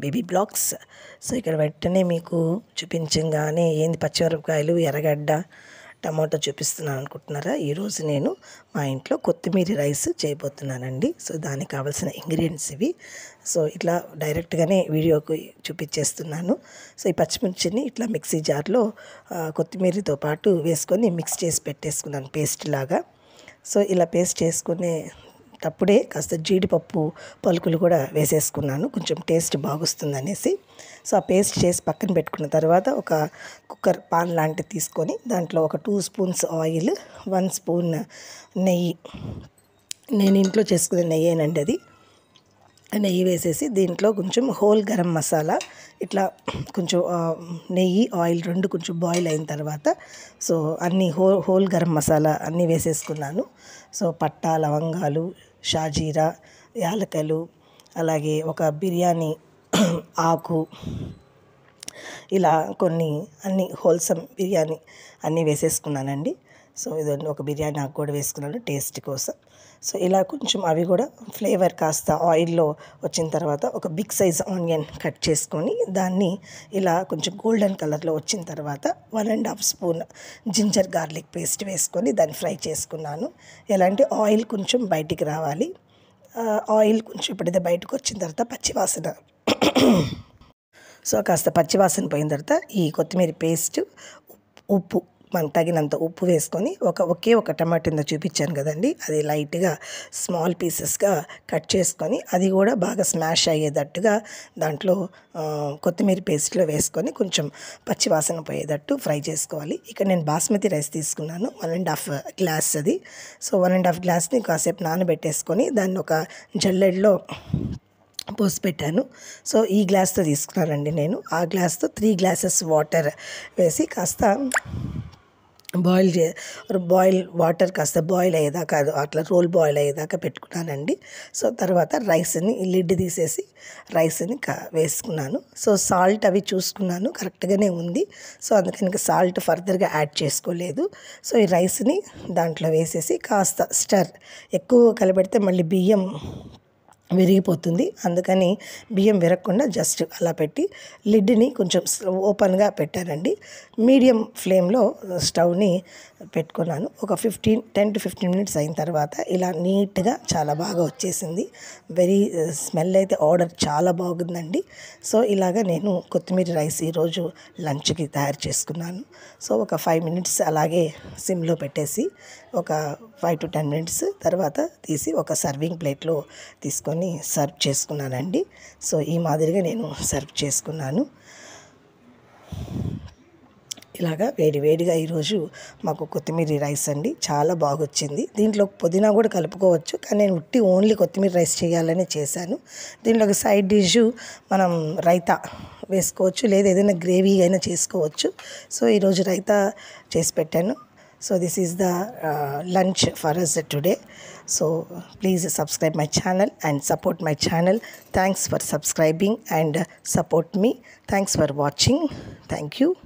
baby blogs so ఇక్కడ వెంటనే మీకు చూపించగానే ఏంది పచ్చిమిరపకాయలు ఎర్రగడ్డ టమాటో చూపిస్తున్నాను అనుకుంటున్నారా ఈరోజు నేను మా ఇంట్లో కొత్తిమీర రైస్ చేయబోతున్నానండి సో దానికి కావాల్సిన ఇంగ్రీడియంట్స్ ఇవి సో ఇట్లా డైరెక్ట్గానే వీడియోకి చూపించేస్తున్నాను సో ఈ పచ్చిమిర్చిని ఇట్లా మిక్సీ జార్లో ఆ, కొత్తిమీరతో పాటు వేసుకొని మిక్స్ చేసి పెట్టేసుకున్నాను పేస్ట్ లాగా సో ఇలా పేస్ట్ చేసుకునే అప్పుడే కాస్త జీడిపప్పు పలుకులు కూడా వేసేసుకున్నాను కొంచెం టేస్ట్ బాగొస్తుంది అనేసి సో ఆ పేస్ట్ చేసి పక్కన పెట్టుకున్న తర్వాత ఒక కుక్కర్ పాన్ లాంటిది తీసుకొని దాంట్లో ఒక two spoons oil one spoon నెయ్యి నేను ఇంట్లో చేసుకునే నెయ్యేనండి అది నెయ్యి వేసేసి దీంట్లో కొంచెం హోల్ గరం మసాలా ఇట్లా కొంచెం ఆ, నెయ్యి ఆయిల్ రెండు కొంచెం బాయిల్ అయిన తర్వాత సో అన్ని హోల్ హోల్ గరం మసాలా అన్నీ వేసేసుకున్నాను సో పట్టా లవంగాలు షాజీరా యాలకలు అలాగే ఒక బిర్యానీ ఆకు ఇలా కొన్ని అన్ని హోల్సమ్ బిర్యానీ అన్నీ వేసేసుకున్నానండి సో ఇదండి ఒక బిర్యానీ ఆకు కూడా వేసుకున్నాను టేస్ట్ కోసం సో ఇలా కొంచెం అవి కూడా ఫ్లేవర్ కాస్త ఆయిల్లో వచ్చిన తర్వాత ఒక బిగ్ సైజ్ ఆనియన్ కట్ చేసుకొని దాన్ని ఇలా కొంచెం గోల్డెన్ కలర్లో వచ్చిన తర్వాత one and half spoon ginger garlic paste వేసుకొని దాన్ని ఫ్రై చేసుకున్నాను ఎలా అంటే ఆయిల్ కొంచెం బయటికి రావాలి ఆ, ఆయిల్ కొంచెం ఎప్పుడైతే బయటకు వచ్చిన తర్వాత పచ్చివాసన సో కాస్త పచ్చివాసన పోయిన తర్వాత ఈ కొత్తిమీర పేస్ట్ ఉప్పు మనకు తగినంత ఉప్పు వేసుకొని ఒక ఒకే ఒక టమాటో చూపించాను కదండి అది లైట్గా స్మాల్ పీసెస్గా కట్ చేసుకొని అది కూడా బాగా స్మాష్ అయ్యేటట్టుగా దాంట్లో ఆ, కొత్తిమీర పేస్ట్లో వేసుకొని కొంచెం పచ్చివాసన పోయేటట్టు ఫ్రై చేసుకోవాలి ఇక్కడ నేను బాస్మతి రైస్ తీసుకున్నాను వన్ అండ్ హాఫ్ గ్లాస్ అది సో వన్ అండ్ హాఫ్ గ్లాస్ని కాసేపు నానబెట్టేసుకొని దాన్ని ఒక జల్లెడలో పోసి పెట్టాను సో ఈ గ్లాస్తో తీసుకున్నానండి నేను ఆ గ్లాస్తో త్రీ గ్లాసెస్ వాటర్ వేసి కాస్త బాయిల్ చే బాయిల్ వాటర్ కాస్త బాయిల్ అయ్యేదాకా అది అట్లా రోల్ బాయిల్ అయ్యేదాకా పెట్టుకున్నానండి సో తర్వాత రైస్ని లిడ్ తీసేసి రైస్ని కా వేసుకున్నాను సో సాల్ట్ అవి చూసుకున్నాను కరెక్ట్గానే ఉంది సో అందుకని ఇంకా సాల్ట్ ఫర్దర్గా యాడ్ చేసుకోలేదు సో ఈ రైస్ని దాంట్లో వేసేసి కాస్త స్టర్ ఎక్కువ కలిపెడితే మళ్ళీ బియ్యం విరిగిపోతుంది అందుకని బియ్యం విరగకుండా జస్ట్ అలా పెట్టి లిడ్ని కొంచెం ఓపెన్గా పెట్టానండి మీడియం ఫ్లేమ్లో స్టవ్ని పెట్టుకున్నాను ఒక fifteen ten to fifteen minutes అయిన తర్వాత ఇలా నీట్గా చాలా బాగా వచ్చేసింది వెరీ స్మెల్ అయితే ఆర్డర్ చాలా బాగుందండి సో ఇలాగా నేను కొత్తిమీర రైస్ ఈరోజు లంచ్కి తయారు చేసుకున్నాను సో ఒక ఫైవ్ మినిట్స్ అలాగే సిమ్లో పెట్టేసి ఒక ఫైవ్ టు టెన్ మినిట్స్ తర్వాత తీసి ఒక సర్వింగ్ ప్లేట్లో తీసుకొని సర్వ్ చేసుకున్నానండి సో ఈ మాదిరిగా నేను సర్వ్ చేసుకున్నాను ఇలాగా వేడి వేడిగా ఈరోజు మాకు కొత్తిమీర రైస్ అండి చాలా బాగొచ్చింది దీంట్లో పుదీనా కూడా కలుపుకోవచ్చు కానీ నేను ఉట్టి ఓన్లీ కొత్తిమీర రైస్ చేయాలని చేశాను దీంట్లో ఒక సైడ్ డిష్ మనం రైతా వేసుకోవచ్చు లేదా ఏదైనా గ్రేవీ అయినా చేసుకోవచ్చు సో ఈరోజు రైతా చేసి పెట్టాను so this is the lunch for us today so please subscribe my channel and support my channel thanks for subscribing and support me thanks for watching thank you